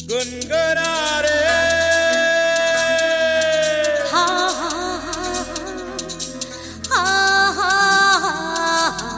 గున్గునారే హా హా హా హా హా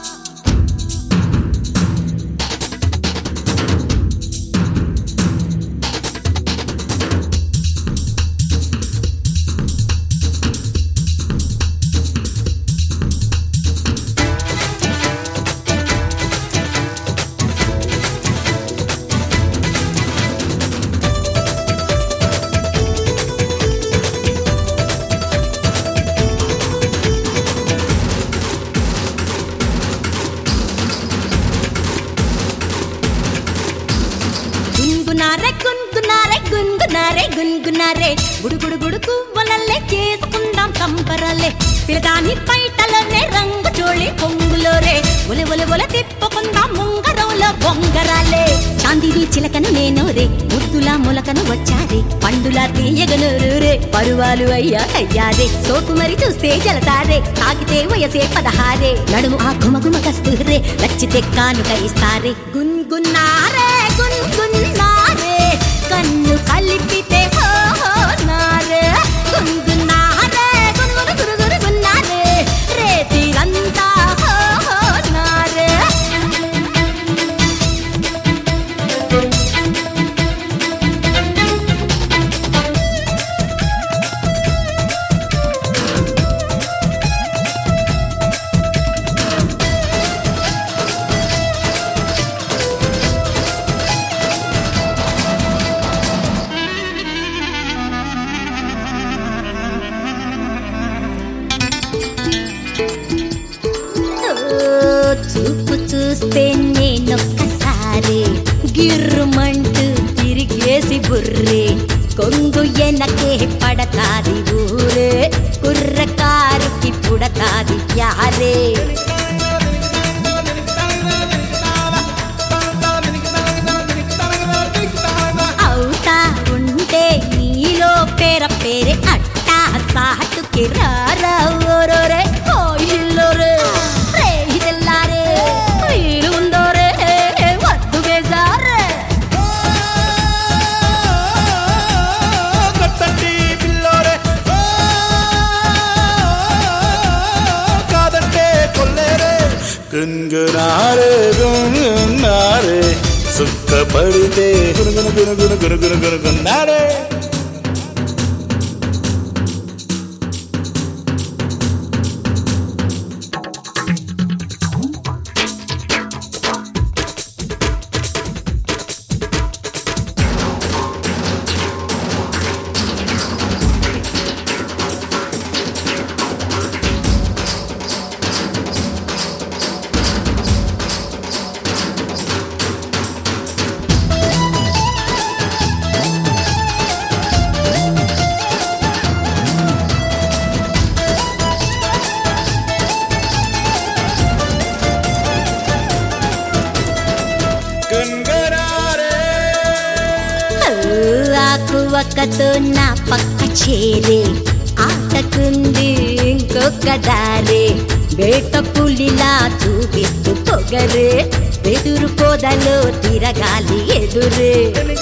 గున్గునారే గున్గునారే గున్గునారే గున్గునారే గుడుగుడు గుడుకు వలల్లే చేసుకుందాం సంబరాలే పిలదాని పైటలోనే రంగు చోళి పొంగులోరే ఒలి ఒలి ఒల తిప్పుకుందాం ముంగరంలో బొంగరాలే చాందిని చిలకను నేను రే ముద్దులా మొలకను వచ్చారే పండులా తీయగను రే పరువాలు అయ్యా అయ్యారే సోకు మరి చూస్తే జలతారే తాకితే వయసే పదహారే నడుము ఆ గుమ గుమ కస్తూరే నచ్చితే కానుక ఇస్తారే గున్గున్నారే గున్గున్నారే కన్ను కలిపితే హో హో నారే గున్గున్నారే గునుగును గురుగురు గున్నారే రేతిరంతా హో హో నారే ఓ, చూపు చూస్తే నేనొక్కసారి గిర్రుమంటూ తిరిగేసి బుర్రే కొంగు ఎనకే పడతాది ఊరే కుర్రకారుకి పుడతాది యారే అవుతా ఉంటే నీలో పేర పేరే అట్టా సాటుకి రారా ఓరోరే ఓ ఇల్లోరే రే ఇదెల్లారే వీలు ఉందోరే వద్దు బేజారే కొట్టండి పిల్లోరే ఓ, కాదంటే కొల్లేరే గున్గునారే గున్గునారే సుఖపడితే గునుగును గునుగును గునుగును గునుగున్నారే గున్గునారే ఆకు ఒక్కతో నా పక్క చేరే ఆటకుంది ఇంకొక దారే వేట పులిలా చూపిస్తూ పొగరే ఎదురు పొదలో తిరగాలి ఎదురే